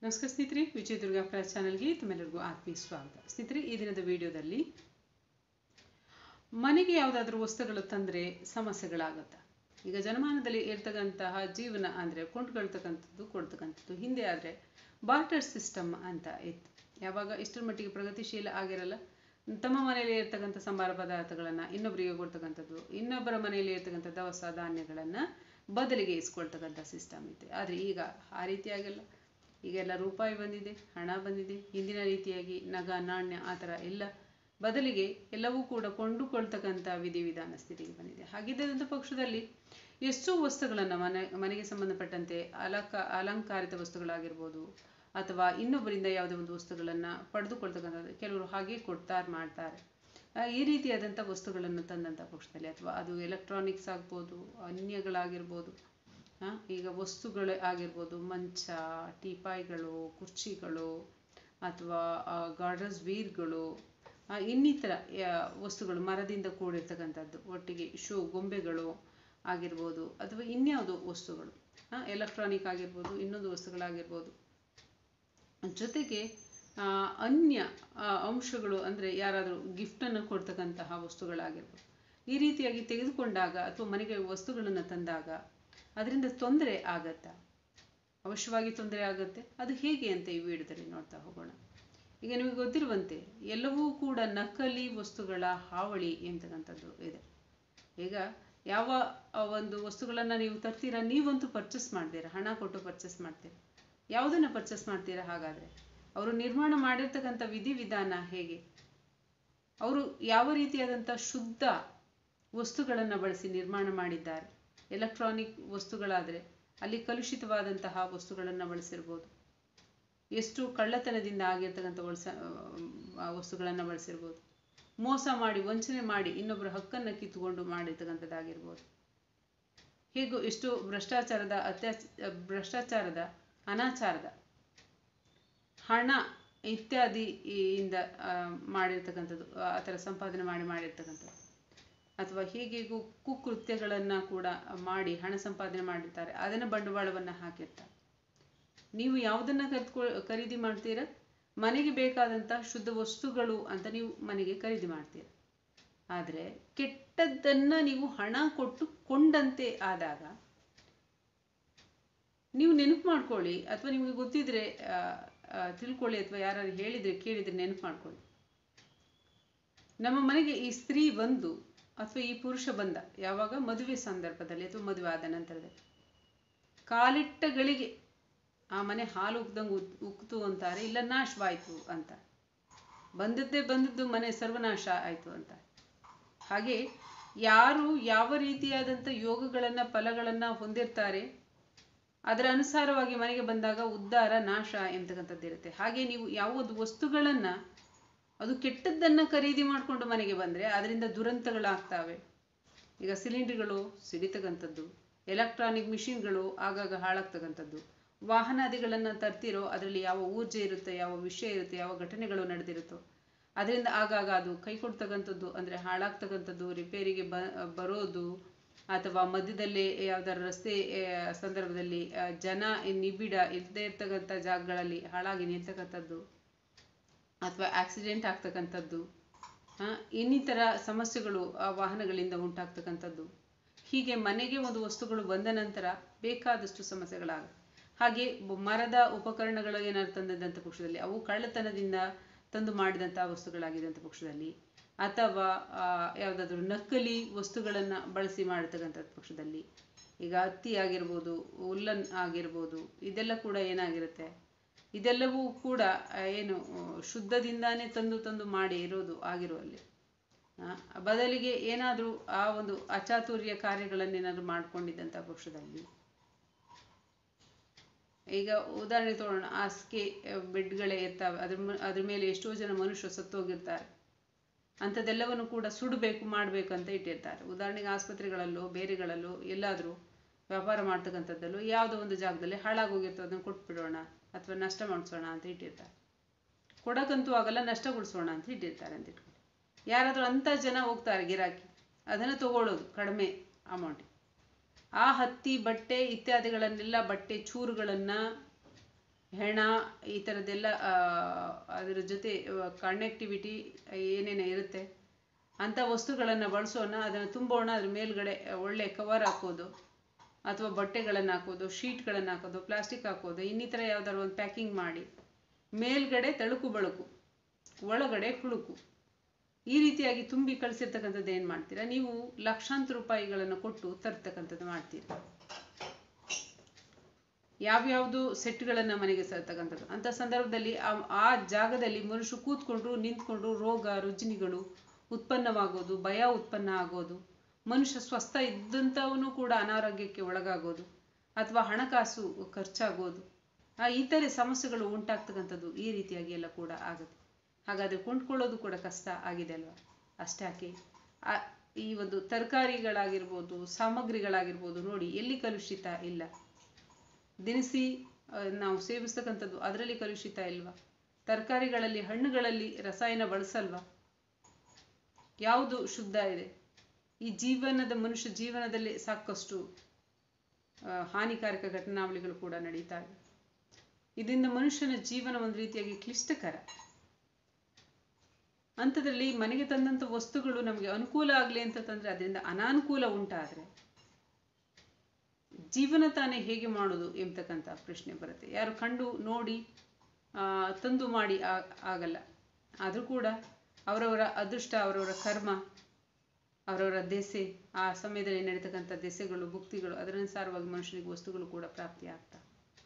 ನಮಸ್ಕಾರ ಸ್ನೇಹಿತರೆ ವಿಜಯ ದುರ್ಗಾಪುರ ಚಾನಲ್ಗೆ ತಮ್ಮೆಲ್ಲರಿಗೂ ಆತ್ಮೀಯ ಸ್ವಾಗತ ಸ್ನೇಹಿತರೆ ಈ ದಿನದ ವಿಡಿಯೋದಲ್ಲಿ ಮನೆಗೆ ಯಾವುದಾದ್ರೂ ವಸ್ತುಗಳು ತಂದರೆ ಸಮಸ್ಯೆಗಳಾಗತ್ತಾ ಈಗ ಜನಮಾನದಲ್ಲಿ ಇರ್ತಕ್ಕಂತಹ ಜೀವನ ಅಂದರೆ ಕೊಂಡ್ಕೊಳ್ತಕ್ಕಂಥದ್ದು ಕೊಡ್ತಕ್ಕಂಥದ್ದು ಹಿಂದೆ ಆದರೆ ಬಾರ್ಟರ್ ಸಿಸ್ಟಮ್ ಅಂತ ಇತ್ತು ಯಾವಾಗ ಇಷ್ಟರ ಮಟ್ಟಿಗೆ ಪ್ರಗತಿಶೀಲ ಆಗಿರಲ್ಲ ತಮ್ಮ ಮನೆಯಲ್ಲಿ ಇರ್ತಕ್ಕಂಥ ಸಂಬಾರ ಪದಾರ್ಥಗಳನ್ನು ಇನ್ನೊಬ್ಬರಿಗೆ ಕೊಡ್ತಕ್ಕಂಥದ್ದು ಇನ್ನೊಬ್ಬರ ಮನೆಯಲ್ಲಿ ಇರ್ತಕ್ಕಂಥ ದವಸ ಧಾನ್ಯಗಳನ್ನು ಬದಲಿಗೆ ಇಸ್ಕೊಳ್ತಕ್ಕಂಥ ಸಿಸ್ಟಮ್ ಇತ್ತು ಆದರೆ ಈಗ ಆ ರೀತಿಯಾಗಿಲ್ಲ ಈಗೆಲ್ಲ ರೂಪಾಯಿ ಬಂದಿದೆ ಹಣ ಬಂದಿದೆ ಹಿಂದಿನ ರೀತಿಯಾಗಿ ನಗ ನಾಣ್ಯ ಆ ಥರ ಎಲ್ಲ ಬದಲಿಗೆ ಎಲ್ಲವೂ ಕೂಡ ಕೊಂಡುಕೊಳ್ತಕ್ಕಂಥ ವಿಧಿವಿಧಾನ ಸ್ಥಿತಿಗೆ ಬಂದಿದೆ ಹಾಗಿದ್ದಂಥ ಪಕ್ಷದಲ್ಲಿ ಎಷ್ಟೋ ವಸ್ತುಗಳನ್ನು ಮನೆ ಮನೆಗೆ ಸಂಬಂಧಪಟ್ಟಂತೆ ಅಲಂಕ ಅಲಂಕಾರಿತ ವಸ್ತುಗಳಾಗಿರ್ಬೋದು ಅಥವಾ ಇನ್ನೊಬ್ಬರಿಂದ ಯಾವುದೇ ಒಂದು ವಸ್ತುಗಳನ್ನು ಪಡೆದುಕೊಳ್ತಕ್ಕಂಥದ್ದು ಕೆಲವರು ಹಾಗೆ ಕೊಡ್ತಾರೆ ಮಾಡ್ತಾರೆ ಆ, ಈ ರೀತಿಯಾದಂಥ ವಸ್ತುಗಳನ್ನು ತಂದಂಥ ಪಕ್ಷದಲ್ಲಿ ಅಥವಾ ಅದು ಎಲೆಕ್ಟ್ರಾನಿಕ್ಸ್ ಆಗ್ಬೋದು ಅನ್ಯಗಳಾಗಿರ್ಬೋದು ಆ, ಈಗ ವಸ್ತುಗಳು ಆಗಿರ್ಬೋದು ಮಂಚ ಟೀಪಾಯ್ಗಳು ಕುರ್ಚಿಗಳು ಅಥವಾ ಗಾರ್ಡರ್ಸ್ ವೀರ್ಗಳು ಆ, ಇನ್ನಿತರ ಯಾ- ವಸ್ತುಗಳು ಮರದಿಂದ ಕೂಡಿರ್ತಕ್ಕಂಥದ್ದು ಒಟ್ಟಿಗೆ ಶೋ ಗೊಂಬೆಗಳು ಆಗಿರ್ಬೋದು ಅಥವಾ ಇನ್ಯಾವುದೋ ವಸ್ತುಗಳು ಎಲೆಕ್ಟ್ರಾನಿಕ್ ಆಗಿರ್ಬೋದು ಇನ್ನೊಂದು ವಸ್ತುಗಳಾಗಿರ್ಬೋದು ಜೊತೆಗೆ ಆ, ಅನ್ಯ ಆ, ಅಂಶಗಳು ಅಂದರೆ ಯಾರಾದರೂ ಗಿಫ್ಟನ್ನು ಕೊಡ್ತಕ್ಕಂತಹ ವಸ್ತುಗಳಾಗಿರ್ಬೋದು ಈ ರೀತಿಯಾಗಿ ತೆಗೆದುಕೊಂಡಾಗ ಅಥವಾ ಮನೆಗೆ ವಸ್ತುಗಳನ್ನು ತಂದಾಗ ಅದರಿಂದ ತೊಂದರೆ ಆಗತ್ತಾ ಅವಶ್ಯವಾಗಿ ತೊಂದರೆ ಆಗುತ್ತೆ ಅದು ಹೇಗೆ ಅಂತ ಈ ವಿಡಿಯೋದಲ್ಲಿ ನೋಡ್ತಾ ಹೋಗೋಣ ಈಗ ನಿಮಗೆ ಗೊತ್ತಿರುವಂತೆ ಎಲ್ಲವೂ ಕೂಡ ನಕಲಿ ವಸ್ತುಗಳ ಹಾವಳಿ ಎಂತಕ್ಕಂಥದ್ದು ಇದೆ ಈಗ ಯಾವ ಆ, ಒಂದು ವಸ್ತುಗಳನ್ನು ನೀವು ತರ್ತೀರಾ ನೀವಂತೂ ಪರ್ಚೇಸ್ ಮಾಡ್ತೀರಾ ಹಣ ಕೊಟ್ಟು ಪರ್ಚೇಸ್ ಮಾಡ್ತೀರಾ ಯಾವುದನ್ನು ಪರ್ಚೇಸ್ ಮಾಡ್ತೀರಾ ಹಾಗಾದರೆ ಅವರು ನಿರ್ಮಾಣ ಮಾಡಿರ್ತಕ್ಕಂಥ ವಿಧಿವಿಧಾನ ಹೇಗೆ ಅವರು ಯಾವ ರೀತಿಯಾದಂಥ ಶುದ್ಧ ವಸ್ತುಗಳನ್ನು ಬಳಸಿ ನಿರ್ಮಾಣ ಮಾಡಿದ್ದಾರೆ ಎಲೆಕ್ಟ್ರಾನಿಕ್ ವಸ್ತುಗಳಾದರೆ ಅಲ್ಲಿ ಕಲುಷಿತವಾದಂತಹ ವಸ್ತುಗಳನ್ನು ಬಳಸಿರ್ಬೋದು ಎಷ್ಟು ಕಳ್ಳತನದಿಂದ ಆಗಿರ್ತಕ್ಕಂಥ ಬಳಸ ಆ ವಸ್ತುಗಳನ್ನು ಬಳಸಿರ್ಬೋದು ಮೋಸ ಮಾಡಿ ವಂಚನೆ ಮಾಡಿ ಇನ್ನೊಬ್ಬರ ಹಕ್ಕನ್ನು ಕಿತ್ತುಕೊಂಡು ಮಾಡಿರ್ತಕ್ಕಂಥದ್ದಾಗಿರ್ಬೋದು ಹೇಗೂ ಎಷ್ಟು ಭ್ರಷ್ಟಾಚಾರದ ಅತ್ಯಾಚ ಭ್ರಷ್ಟಾಚಾರದ ಅನಾಚಾರದ ಹಣ ಇತ್ಯಾದಿ ಇಂದ ಆ, ಮಾಡಿರ್ತಕ್ಕಂಥದ್ದು ಆ ಥರ ಸಂಪಾದನೆ ಮಾಡಿ ಮಾಡಿರ್ತಕ್ಕಂಥದ್ದು ಅಥವಾ ಹೀಗೆಗೂ ಕುಕೃತ್ಯಗಳನ್ನು ಕೂಡ ಮಾಡಿ ಹಣ ಸಂಪಾದನೆ ಮಾಡಿರ್ತಾರೆ ಅದನ್ನು ಬಂಡವಾಳವನ್ನು ಹಾಕಿರ್ತಾರೆ ನೀವು ಯಾವುದನ್ನು ಕರೆದುಕೊ ಖರೀದಿ ಮಾಡ್ತೀರಾ ಮನೆಗೆ ಬೇಕಾದಂಥ ಶುದ್ಧ ವಸ್ತುಗಳು ಅಂತ ನೀವು ಮನೆಗೆ ಖರೀದಿ ಮಾಡ್ತೀರ ಆದರೆ ಕೆಟ್ಟದ್ದನ್ನು ನೀವು ಹಣ ಕೊಟ್ಟು ಕೊಂಡಂತೆ ಆದಾಗ ನೀವು ನೆನಪು ಮಾಡ್ಕೊಳ್ಳಿ ಅಥವಾ ನಿಮಗೆ ಗೊತ್ತಿದ್ರೆ ಆ, ಆ, ತಿಳ್ಕೊಳ್ಳಿ ಅಥವಾ ಯಾರು ಹೇಳಿದ್ರೆ ಕೇಳಿದ್ರೆ ನೆನಪು ಮಾಡ್ಕೊಳ್ಳಿ ನಮ್ಮ ಮನೆಗೆ ಈ ಸ್ತ್ರೀ ಬಂದು ಅಥವಾ ಈ ಪುರುಷ ಬಂದ ಯಾವಾಗ ಮದುವೆ ಸಂದರ್ಭದಲ್ಲಿ ಅಥವಾ ಮದುವೆ ಆದ ನಂತರದಲ್ಲಿ ಕಾಲಿಟ್ಟ ಗಳಿಗೆ ಆ ಮನೆ ಹಾಲು ಉಕ್ದಂಗೆ ಉತ್ ಉಕ್ತು ಅಂತಾರೆ ಇಲ್ಲ ನಾಶವಾಯಿತು ಅಂತ ಬಂದದ್ದೇ ಬಂದದ್ದು ಮನೆ ಸರ್ವನಾಶ ಆಯಿತು ಅಂತ ಹಾಗೆ ಯಾರು ಯಾವ ರೀತಿಯಾದಂಥ ಯೋಗಗಳನ್ನು ಫಲಗಳನ್ನು ಹೊಂದಿರ್ತಾರೆ ಅದರ ಅನುಸಾರವಾಗಿ ಮನೆಗೆ ಬಂದಾಗ ಉದ್ಧಾರ ನಾಶ ಎಂತಕ್ಕಂಥದ್ದಿರುತ್ತೆ ಹಾಗೆ ನೀವು ಯಾವುದೋ ವಸ್ತುಗಳನ್ನು ಅದು ಕೆಟ್ಟದ್ದನ್ನು ಖರೀದಿ ಮಾಡಿಕೊಂಡು ಮನೆಗೆ ಬಂದರೆ ಅದರಿಂದ ದುರಂತಗಳಾಗ್ತವೆ ಈಗ ಸಿಲಿಂಡರ್ಗಳು ಸಿಡಿತಕ್ಕಂಥದ್ದು ಎಲೆಕ್ಟ್ರಾನಿಕ್ ಮಿಷಿನ್ಗಳು ಆಗಾಗ ಹಾಳಾಗ್ತಕ್ಕಂಥದ್ದು ವಾಹನಾದಿಗಳನ್ನು ತರ್ತಿರೋ ಅದರಲ್ಲಿ ಯಾವ ಊರ್ಜೆ ಇರುತ್ತೆ ಯಾವ ವಿಷಯ ಇರುತ್ತೆ ಯಾವ ಘಟನೆಗಳು ನಡೆದಿರುತ್ತೋ ಅದರಿಂದ ಆಗಾಗ ಅದು ಕೈ ಕೊಡ್ತಕ್ಕಂಥದ್ದು ಅಂದರೆ ಹಾಳಾಗ್ತಕ್ಕಂಥದ್ದು ರಿಪೇರಿಗೆ ಬ ಬರೋದು ಅಥವಾ ಮಧ್ಯದಲ್ಲಿ ಯಾವ್ದಾದ್ರು ರಸ್ತೆ ಆ, ಸಂದರ್ಭದಲ್ಲಿ ಆ, ಜನ ನಿಬಿಡ ಇಲ್ಲದೆ ಇರ್ತಕ್ಕಂಥ ಜಾಗಗಳಲ್ಲಿ ಹಾಳಾಗಿ ನಿಲ್ತಕ್ಕಂಥದ್ದು ಅಥವಾ ಆಕ್ಸಿಡೆಂಟ್ ಆಗ್ತಕ್ಕಂಥದ್ದು ಆ, ಇನ್ನಿತರ ಸಮಸ್ಯೆಗಳು ಆ ವಾಹನಗಳಿಂದ ಉಂಟಾಗ್ತಕ್ಕಂಥದ್ದು ಹೀಗೆ ಮನೆಗೆ ಒಂದು ವಸ್ತುಗಳು ಬಂದ ನಂತರ ಬೇಕಾದಷ್ಟು ಸಮಸ್ಯೆಗಳಾಗ ಹಾಗೆ ಬ- ಮರದ ಉಪಕರಣಗಳು ಏನಾದ್ರು ತಂದದಂಥ ಪಕ್ಷದಲ್ಲಿ ಅವು ಕಳ್ಳತನದಿಂದ ತಂದು ಮಾಡಿದಂಥ ವಸ್ತುಗಳಾಗಿದ್ದಂಥ ಪಕ್ಷದಲ್ಲಿ ಅಥವಾ ಆ, ಯಾವುದಾದ್ರೂ ನಕಲಿ ವಸ್ತುಗಳನ್ನು ಬಳಸಿ ಮಾಡಿರ್ತಕ್ಕಂಥ ಪಕ್ಷದಲ್ಲಿ ಈಗ ಹತ್ತಿ ಆಗಿರ್ಬೋದು ಉಲ್ಲನ್ ಆಗಿರ್ಬೋದು ಇದೆಲ್ಲ ಕೂಡ ಏನಾಗಿರುತ್ತೆ ಇದೆಲ್ಲವೂ ಕೂಡ ಆ, ಏನು ಆ, ಶುದ್ಧದಿಂದಾನೇ ತಂದು ತಂದು ಮಾಡಿ ಇರೋದು ಆಗಿರುವಲ್ಲಿ ಆ, ಬದಲಿಗೆ ಏನಾದರೂ ಆ ಒಂದು ಅಚಾತುರ್ಯ ಕಾರ್ಯಗಳನ್ನೇನಾದರೂ ಮಾಡ್ಕೊಂಡಿದ್ದಂಥ ಪಕ್ಷದಲ್ಲಿ ಈಗ ಉದಾಹರಣೆ ತಗೊಳ್ಳೋಣ ಹಾಸಿಗೆ ಬೆಡ್ಗಳೇ ಇರ್ತವೆ ಅದ್ರ ಮ- ಅದ್ರ ಮೇಲೆ ಎಷ್ಟೋ ಜನ ಮನುಷ್ಯರು ಸತ್ತೋಗಿರ್ತಾರೆ ಅಂಥದ್ದೆಲ್ಲವನ್ನು ಕೂಡ ಸುಡಬೇಕು ಮಾಡಬೇಕು ಅಂತ ಇಟ್ಟಿರ್ತಾರೆ ಉದಾಹರಣೆಗೆ ಆಸ್ಪತ್ರೆಗಳಲ್ಲೋ ಬೇರೆಗಳಲ್ಲೋ ಎಲ್ಲಾದರೂ ವ್ಯಾಪಾರ ಮಾಡ್ತಕ್ಕಂಥದ್ದಲ್ಲೋ ಯಾವುದೋ ಒಂದು ಜಾಗದಲ್ಲಿ ಹಾಳಾಗೋಗಿರ್ತದೆ ಅದನ್ನು ಕೊಟ್ಬಿಡೋಣ ಅಥವಾ ನಷ್ಟ ಮಾಡಿಸೋಣ ಅಂತ ಇಟ್ಟಿರ್ತಾರೆ ಕೊಡೋಕ್ಕಂತೂ ಆಗಲ್ಲ ನಷ್ಟಗೊಳಿಸೋಣ ಅಂತ ಇಟ್ಟಿರ್ತಾರೆ ಅಂತ ಇಟ್ಕೊಳ್ಳಿ ಯಾರಾದರೂ ಅಂಥ ಜನ ಹೋಗ್ತಾರೆ ಗಿರಾಕಿ ಅದನ್ನು ತಗೊಳ್ಳೋದು ಕಡಿಮೆ ಅಮೌಂಟಿಗೆ ಆ ಹತ್ತಿ ಬಟ್ಟೆ ಇತ್ಯಾದಿಗಳನ್ನೆಲ್ಲ ಬಟ್ಟೆ ಚೂರುಗಳನ್ನು ಹೆಣ ಈ ಥರದ್ದೆಲ್ಲ ಅದರ ಜೊತೆ ಕನೆಕ್ಟಿವಿಟಿ ಏನೇನು ಇರುತ್ತೆ ಅಂಥ ವಸ್ತುಗಳನ್ನು ಬಳಸೋಣ ಅದನ್ನು ತುಂಬೋಣ ಅದ್ರ ಮೇಲ್ಗಡೆ ಒಳ್ಳೆ ಕವರ್ ಹಾಕೋದು ಅಥವಾ ಬಟ್ಟೆಗಳನ್ನು ಹಾಕೋದು ಶೀಟ್ಗಳನ್ನು ಹಾಕೋದು ಪ್ಲಾಸ್ಟಿಕ್ ಹಾಕೋದು ಇನ್ನಿತರ ಯಾವ್ದಾದ್ರು ಒಂದು ಪ್ಯಾಕಿಂಗ್ ಮಾಡಿ ಮೇಲ್ಗಡೆ ತಳುಕು ಬಳುಕು ಒಳಗಡೆ ಹುಳುಕು ಈ ರೀತಿಯಾಗಿ ತುಂಬಿ ಕಳಿಸಿರ್ತಕ್ಕಂಥದ್ದು ಏನು ಮಾಡ್ತೀರಾ ನೀವು ಲಕ್ಷಾಂತರ ರೂಪಾಯಿಗಳನ್ನು ಕೊಟ್ಟು ತರ್ತಕ್ಕಂಥದ್ದು ಮಾಡ್ತೀರಾ ಯಾವ್ಯಾವುದು ಸೆಟ್ಗಳನ್ನು ಮನೆಗೆ ತರ್ತಕ್ಕಂಥದ್ದು ಅಂಥ ಸಂದರ್ಭದಲ್ಲಿ ಆ ಜಾಗದಲ್ಲಿ ಮನುಷ್ಯ ಕೂತ್ಕೊಂಡ್ರು ನಿಂತ್ಕೊಂಡ್ರು ರೋಗ ರುಜಿನಿಗಳು ಉತ್ಪನ್ನವಾಗೋದು ಭಯ ಉತ್ಪನ್ನ ಆಗೋದು ಮನುಷ್ಯ ಸ್ವಸ್ಥ ಇದ್ದಂಥವನು ಕೂಡ ಅನಾರೋಗ್ಯಕ್ಕೆ ಒಳಗಾಗೋದು ಅಥವಾ ಹಣಕಾಸು ಖರ್ಚಾಗೋದು ಆ ಇತರೆ ಸಮಸ್ಯೆಗಳು ಉಂಟಾಗ್ತಕ್ಕಂಥದ್ದು ಈ ರೀತಿಯಾಗಿ ಎಲ್ಲ ಕೂಡ ಆಗುತ್ತೆ ಹಾಗಾದರೆ ಕೊಂಡ್ಕೊಳ್ಳೋದು ಕೂಡ ಕಷ್ಟ ಆಗಿದೆ ಅಲ್ವಾ ಅಷ್ಟಾಕೆ ಆ ಈ ಒಂದು ತರಕಾರಿಗಳಾಗಿರ್ಬೋದು ಸಾಮಗ್ರಿಗಳಾಗಿರ್ಬೋದು ನೋಡಿ ಎಲ್ಲಿ ಕಲುಷಿತ ಇಲ್ಲ ದಿನಸಿ ನಾವು ಸೇವಿಸ್ತಕ್ಕಂಥದ್ದು ಅದರಲ್ಲಿ ಕಲುಷಿತ ಇಲ್ವಾ ತರಕಾರಿಗಳಲ್ಲಿ ಹಣ್ಣುಗಳಲ್ಲಿ ರಸಾಯನ ಬಳಸಲ್ವಾ ಯಾವುದು ಶುದ್ಧ ಇದೆ ಈ ಜೀವನದ ಮನುಷ್ಯ ಜೀವನದಲ್ಲಿ ಸಾಕಷ್ಟು ಹಾನಿಕಾರಕ ಘಟನಾವಳಿಗಳು ಕೂಡ ನಡೀತಾ ಇದೆ ಇದರಿಂದ ಮನುಷ್ಯನ ಜೀವನ ಒಂದು ರೀತಿಯಾಗಿ ಕ್ಲಿಷ್ಟಕರ ಅಂಥದ್ರಲ್ಲಿ ಮನೆಗೆ ತಂದಂಥ ವಸ್ತುಗಳು ನಮಗೆ ಅನುಕೂಲ ಆಗಲಿ ಅಂತ ತಂದ್ರೆ ಅದರಿಂದ ಅನಾನುಕೂಲ ಉಂಟಾದ್ರೆ ಜೀವನ ತಾನೇ ಹೇಗೆ ಮಾಡೋದು ಎಂಬತಕ್ಕಂಥ ಪ್ರಶ್ನೆ ಬರುತ್ತೆ ಯಾರು ಕಂಡು ನೋಡಿ ತಂದು ಮಾಡಿ ಆಗಲ್ಲ ಆದರೂ ಕೂಡ ಅವರವರ ಅದೃಷ್ಟ ಅವರವರ ಕರ್ಮ ಅವರವರ ದೆಸೆ ಆ ಸಮಯದಲ್ಲಿ ನಡೀತಕ್ಕಂಥ ದೆಸೆಗಳು ಭುಕ್ತಿಗಳು ಅದರನುಸಾರವಾಗಿ ಮನುಷ್ಯನಿಗೆ ವಸ್ತುಗಳು ಕೂಡ ಪ್ರಾಪ್ತಿ ಆಗ್ತವೆ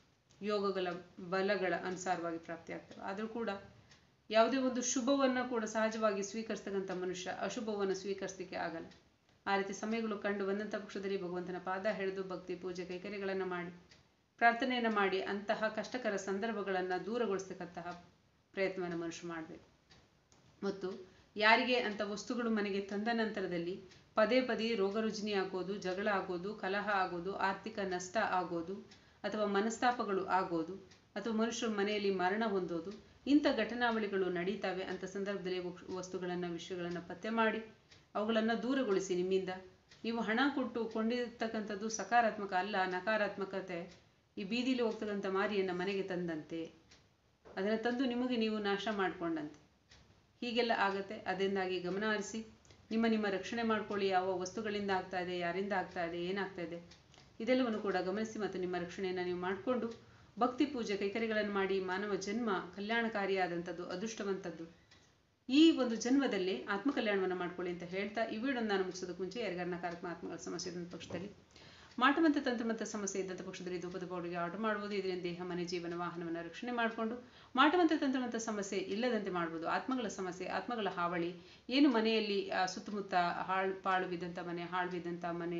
ಯೋಗಗಳ ಬಲಗಳ ಅನುಸಾರವಾಗಿ ಪ್ರಾಪ್ತಿ ಆಗ್ತವೆ ಆದರೂ ಕೂಡ ಯಾವುದೇ ಒಂದು ಶುಭವನ್ನು ಕೂಡ ಸಹಜವಾಗಿ ಸ್ವೀಕರಿಸ್ತಕ್ಕಂಥ ಮನುಷ್ಯ ಅಶುಭವನ್ನು ಸ್ವೀಕರಿಸಲಿಕ್ಕೆ ಆಗಲ್ಲ ಆ ರೀತಿ ಸಮಯಗಳು ಕಂಡು ಬಂದಂಥ ಪಕ್ಷದಲ್ಲಿ ಭಗವಂತನ ಪಾದ ಹಿಡಿದು ಭಕ್ತಿ ಪೂಜೆ ಕೈಕರ್ಯಗಳನ್ನು ಮಾಡಿ ಪ್ರಾರ್ಥನೆಯನ್ನು ಮಾಡಿ ಅಂತಹ ಕಷ್ಟಕರ ಸಂದರ್ಭಗಳನ್ನು ದೂರಗೊಳಿಸ್ತಕ್ಕಂತಹ ಪ್ರಯತ್ನವನ್ನು ಮನುಷ್ಯ ಮಾಡಬೇಕು ಮತ್ತು ಯಾರಿಗೆ ಅಂಥ ವಸ್ತುಗಳು ಮನೆಗೆ ತಂದ ನಂತರದಲ್ಲಿ ಪದೇ ಪದೇ ರೋಗ ರುಜಿನಿ ಆಗೋದು ಜಗಳ ಆಗೋದು ಕಲಹ ಆಗೋದು ಆರ್ಥಿಕ ನಷ್ಟ ಆಗೋದು ಅಥವಾ ಮನಸ್ತಾಪಗಳು ಆಗೋದು ಅಥವಾ ಮನುಷ್ಯರು ಮನೆಯಲ್ಲಿ ಮರಣ ಹೊಂದೋದು ಇಂಥ ಘಟನಾವಳಿಗಳು ನಡೀತಾವೆ ಅಂಥ ಸಂದರ್ಭದಲ್ಲಿ ವಸ್ತುಗಳನ್ನು ವಿಷಯಗಳನ್ನು ಪತ್ತೆ ಮಾಡಿ ಅವುಗಳನ್ನು ದೂರಗೊಳಿಸಿ ನಿಮ್ಮಿಂದ ನೀವು ಹಣ ಕೊಟ್ಟು ಕೊಂಡಿರ್ತಕ್ಕಂಥದ್ದು ಸಕಾರಾತ್ಮಕ ಅಲ್ಲ ನಕಾರಾತ್ಮಕತೆ ಈ ಬೀದಿಲಿ ಹೋಗ್ತಕ್ಕಂಥ ಮಾರಿಯನ್ನು ಮನೆಗೆ ತಂದಂತೆ ಅದನ್ನು ತಂದು ನಿಮಗೆ ನೀವು ನಾಶ ಮಾಡಿಕೊಂಡಂತೆ ಹೀಗೆಲ್ಲ ಆಗತ್ತೆ ಅದರಿಂದಾಗಿ ಗಮನ ಹರಿಸಿ ನಿಮ್ಮ ನಿಮ್ಮ ರಕ್ಷಣೆ ಮಾಡ್ಕೊಳ್ಳಿ ಯಾವ ವಸ್ತುಗಳಿಂದ ಆಗ್ತಾ ಇದೆ ಯಾರಿಂದ ಆಗ್ತಾ ಇದೆ ಏನಾಗ್ತಾ ಇದೆ ಇದೆಲ್ಲವನ್ನು ಕೂಡ ಗಮನಿಸಿ ಮತ್ತು ನಿಮ್ಮ ರಕ್ಷಣೆಯನ್ನು ನೀವು ಮಾಡಿಕೊಂಡು ಭಕ್ತಿ ಪೂಜೆ ಕೈಕರ್ಯಗಳನ್ನು ಮಾಡಿ ಮಾನವ ಜನ್ಮ ಕಲ್ಯಾಣಕಾರಿಯಾದಂಥದ್ದು ಅದೃಷ್ಟವಂತದ್ದು ಈ ಒಂದು ಜನ್ಮದಲ್ಲಿ ಆತ್ಮಕಲ್ಯಾಣವನ್ನು ಮಾಡ್ಕೊಳ್ಳಿ ಅಂತ ಹೇಳ್ತಾ ಈ ವಿಡಿಯೋನ ನಾನು ಮುಗಿಸೋದಕ್ಕೆ ಮುಂಚೆ ಯಾರಿಗಾರ ನಕಾರಾತ್ಮಕ ಆತ್ಮಗಳ ಸಮಸ್ಯೆ ಇದ್ದಂಥ ಪಕ್ಷದಲ್ಲಿ ಮಾಟಮಂತ ತಂತ್ರಮಂತ ಸಮಸ್ಯೆ ಇದ್ದಂಥ ಪಕ್ಷದಲ್ಲಿ ಧೂಪದ ಪೌಡಿಗೆ ಆರ್ಡರ್ ಮಾಡ್ಬೋದು ಇದರಿಂದ ದೇಹ ಮನೆ ಜೀವನ ವಾಹನವನ್ನು ರಕ್ಷಣೆ ಮಾಡಿಕೊಂಡು ಮಾಟಮಂತ ತಂತ್ರಮಂತ ಸಮಸ್ಯೆ ಇಲ್ಲದಂತೆ ಮಾಡ್ಬೋದು ಆತ್ಮಗಳ ಸಮಸ್ಯೆ ಆತ್ಮಗಳ ಹಾವಳಿ ಏನು ಮನೆಯಲ್ಲಿ ಸುತ್ತಮುತ್ತ ಹಾಳು ಪಾಳು ಬಿದ್ದಂಥ ಮನೆ ಹಾಳು ಬಿದ್ದಂಥ ಮನೆ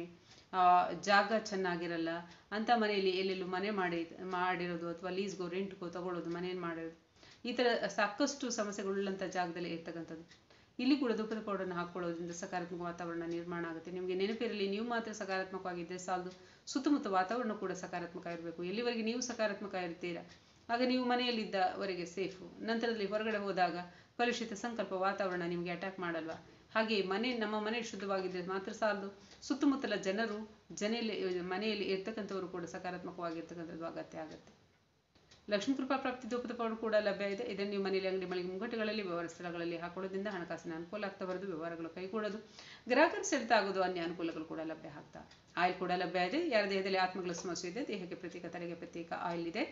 ಜಾಗ ಚೆನ್ನಾಗಿರಲ್ಲ ಅಂಥ ಮನೆಯಲ್ಲಿ ಎಲ್ಲೆಲ್ಲೂ ಮನೆ ಮಾಡಿ ಮಾಡಿರೋದು ಅಥವಾ ಲೀಸ್ಗೋ ರೆಂಟ್ಗೋ ತಗೊಳ್ಳೋದು ಮನೆಯನ್ನು ಮಾಡೋದು ಈ ಥರ ಸಾಕಷ್ಟು ಸಮಸ್ಯೆಗಳುಳ್ಳಂಥ ಜಾಗದಲ್ಲಿ ಇರ್ತಕ್ಕಂಥದ್ದು ಇಲ್ಲಿ ಕೂಡ ಧೂಪದ ಪೌಡರ್ನ ಹಾಕೊಳ್ಳೋದ್ರಿಂದ ಸಕಾರಾತ್ಮಕ ವಾತಾವರಣ ನಿರ್ಮಾಣ ಆಗುತ್ತೆ ನಿಮಗೆ ನೆನಪಿರಲಿ ನೀವು ಮಾತ್ರ ಸಕಾರಾತ್ಮಕವಾಗಿದ್ದರೆ ಸಾಲದು ಸುತ್ತಮುತ್ತ ವಾತಾವರಣ ಕೂಡ ಸಕಾರಾತ್ಮಕ ಇರಬೇಕು ಎಲ್ಲಿವರೆಗೆ ನೀವು ಸಕಾರಾತ್ಮಕ ಇರ್ತೀರಾ ಆಗ ನೀವು ಮನೆಯಲ್ಲಿದ್ದವರೆಗೆ ಸೇಫು ನಂತರದಲ್ಲಿ ಹೊರಗಡೆ ಹೋದಾಗ ಕಲುಷಿತ ಸಂಕಲ್ಪ ವಾತಾವರಣ ನಿಮಗೆ ಅಟ್ಯಾಕ್ ಮಾಡಲ್ವಾ ಹಾಗೆ ಮನೆ ನಮ್ಮ ಮನೆ ಶುದ್ಧವಾಗಿದ್ದರೆ ಮಾತ್ರ ಸಾಲದು ಸುತ್ತಮುತ್ತಲ ಜನರು ಜನೆಯಲ್ಲಿ ಮನೆಯಲ್ಲಿ ಇರ್ತಕ್ಕಂಥವರು ಕೂಡ ಸಕಾರಾತ್ಮಕವಾಗಿರ್ತಕ್ಕಂಥದ್ದು ಅಗತ್ಯ ಆಗುತ್ತೆ ಲಕ್ಷ್ಮೀ ಕೃಪಾ ಪ್ರಾಪ್ತಿ ಧೂಪದ ಪೌಡರ್ ಕೂಡ ಲಭ್ಯ ಇದೆ ಇದನ್ನು ನೀವು ಮನೆಯಲ್ಲಿ ಅಂಗಡಿ ಮಳಿಗೆ ಮುಂಗಟ್ಟುಗಳಲ್ಲಿ ವ್ಯವಹಾರ ಸ್ಥಳಗಳಲ್ಲಿ ಹಾಕೊಳ್ಳೋದ್ರಿಂದ ಹಣಕಾಸಿನ ಅನುಕೂಲ ಆಗ್ತಾ ಬರೋದು ವ್ಯವಹಾರಗಳು ಕೈಗೂಡೋದು ಗ್ರಾಹಕರ ಸೆಳೆತ ಆಗೋದು ಅನ್ಯ ಅನುಕೂಲಗಳು ಕೂಡ ಲಭ್ಯ ಆಗ್ತಾ ಆಯಿಲ್ ಕೂಡ ಲಭ್ಯ ಇದೆ ಯಾರ ದೇಹದಲ್ಲಿ ಆತ್ಮಗಳ ಸಮಸ್ಯೆ ಇದೆ ದೇಹಕ್ಕೆ ಪ್ರತ್ಯೇಕ ತಲೆಗೆ ಪ್ರತ್ಯೇಕ ಆಯಿಲ್ ಇದೆ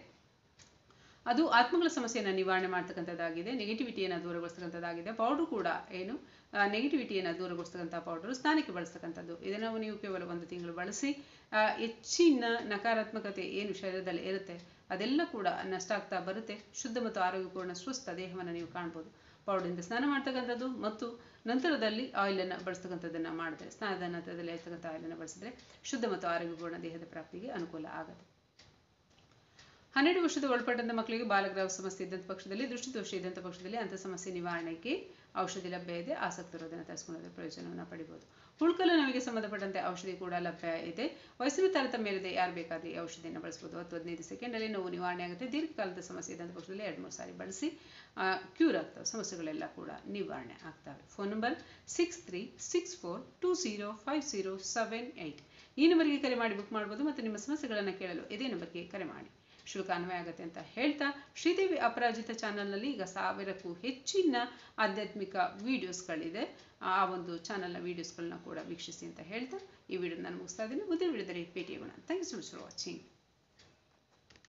ಅದು ಆತ್ಮಗಳ ಸಮಸ್ಯೆಯನ್ನು ನಿವಾರಣೆ ಮಾಡ್ತಕ್ಕಂಥದ್ದಾಗಿದೆ ನೆಗೆಟಿವಿಟಿಯನ್ನು ದೂರಗೊಳಿಸ್ತಕ್ಕಂಥದ್ದಾಗಿದೆ ಪೌಡ್ರು ಕೂಡ ಏನು ನೆಗೆಟಿವಿಟಿಯನ್ನು ದೂರಗೊಳಿಸ್ತಕ್ಕಂಥ ಪೌಡರು ಸ್ನಾನಕ್ಕೆ ಬಳಸ್ತಕ್ಕಂಥದ್ದು ಇದನ್ನು ನೀವು ಕೇವಲ ಒಂದು ತಿಂಗಳು ಬಳಸಿ ಹೆಚ್ಚಿನ ನಕಾರಾತ್ಮಕತೆ ಏನು ಶರೀರದಲ್ಲಿ ಇರುತ್ತೆ ಅದೆಲ್ಲ ಕೂಡ ನಷ್ಟ ಆಗ್ತಾ ಬರುತ್ತೆ ಶುದ್ಧ ಮತ್ತು ಆರೋಗ್ಯಪೂರ್ಣ ಸ್ವಸ್ಥ ದೇಹವನ್ನು ನೀವು ಕಾಣ್ಬೋದು ಪೌಡರಿಂದ ಸ್ನಾನ ಮಾಡ್ತಕ್ಕಂಥದ್ದು ಮತ್ತು ನಂತರದಲ್ಲಿ ಆಯಿಲನ್ನು ಬಳಸ್ತಕ್ಕಂಥದ್ದನ್ನು ಮಾಡಿದ್ರೆ ಸ್ನಾನದ ನಂತರದಲ್ಲಿ ಇರ್ತಕ್ಕಂಥ ಆಯಿಲನ್ನು ಬಳಸಿದ್ರೆ ಶುದ್ಧ ಮತ್ತು ಆರೋಗ್ಯಪೂರ್ಣ ದೇಹದ ಪ್ರಾಪ್ತಿಗೆ ಅನುಕೂಲ ಆಗುತ್ತೆ ಹನ್ನೆರಡು ವರ್ಷದ ಒಳಪಟ್ಟಂತ ಮಕ್ಕಳಿಗೆ ಬಾಲಗ್ರಾಹ ಸಮಸ್ಯೆ ಇದ್ದಂಥ ಪಕ್ಷದಲ್ಲಿ ದೃಷ್ಟಿದೋಷ ಇದ್ದಂಥ ಪಕ್ಷದಲ್ಲಿ ಅಂಥ ಸಮಸ್ಯೆ ನಿವಾರಣೆಗೆ ಔಷಧಿ ಲಭ್ಯ ಇದೆ ಆಸಕ್ತರೋದನ್ನು ತರಿಸ್ಕೊಳ್ಳೋದ್ರ ಪ್ರಯೋಜನವನ್ನು ಪಡಿಬೋದು ಹುಳುಕಲು ನಮಗೆ ಸಂಬಂಧಪಟ್ಟಂತೆ ಔಷಧಿ ಕೂಡ ಲಭ್ಯ ಇದೆ ವಯಸ್ಸಿನ ತಾರತಮ್ಯ ಇರದೆ ಯಾರು ಬೇಕಾದ್ರೆ ಈ ಔಷಧಿಯನ್ನು ಬಳಸ್ಬೋದು ಹತ್ತು ಹದಿನೈದು ಸೆಕೆಂಡಲ್ಲಿ ನೋವು ನಿವಾರಣೆ ಆಗುತ್ತೆ ದೀರ್ಘಕಾಲದ ಸಮಸ್ಯೆ ಇದ್ದಂಥ ಪಕ್ಷದಲ್ಲಿ ಎರಡು ಮೂರು ಸಾರಿ ಬಳಸಿ ಕ್ಯೂರ್ ಆಗ್ತವೆ ಸಮಸ್ಯೆಗಳೆಲ್ಲ ಕೂಡ ನಿವಾರಣೆ ಆಗ್ತವೆ phone number six three six four two zero five zero seven eight ಈ ನಂಬರ್ಗೆ ಕರೆ ಮಾಡಿ ಬುಕ್ ಮಾಡ್ಬೋದು ಮತ್ತು ನಿಮ್ಮ ಸಮಸ್ಯೆಗಳನ್ನು ಕೇಳಲು ಇದೇ ನಂಬರ್ಗೆ ಕರೆ ಮಾಡಿ ಶುಲ್ಕ ಅನ್ವಯ ಆಗುತ್ತೆ ಅಂತ ಹೇಳ್ತಾ ಶ್ರೀದೇವಿ ಅಪರಾಜಿತ ಚಾನಲ್ನಲ್ಲಿ ಈಗ ಸಾವಿರಕ್ಕೂ ಹೆಚ್ಚಿನ ಆಧ್ಯಾತ್ಮಿಕ ವಿಡಿಯೋಸ್ಗಳಿದೆ ಆ ಒಂದು ಚಾನಲ್ನ ವೀಡಿಯೋಸ್ಗಳನ್ನ ಕೂಡ ವೀಕ್ಷಿಸಿ ಅಂತ ಹೇಳ್ತಾ ಈ ವಿಡಿಯೋ ನಾನು ಮುಗಿಸ್ತಾ ಇದ್ದೀನಿ ಮುಂದಿನ ವಿಡಿಯೋದಲ್ಲಿ ಭೇಟಿಯಾಗೋಣ thank you so much for watching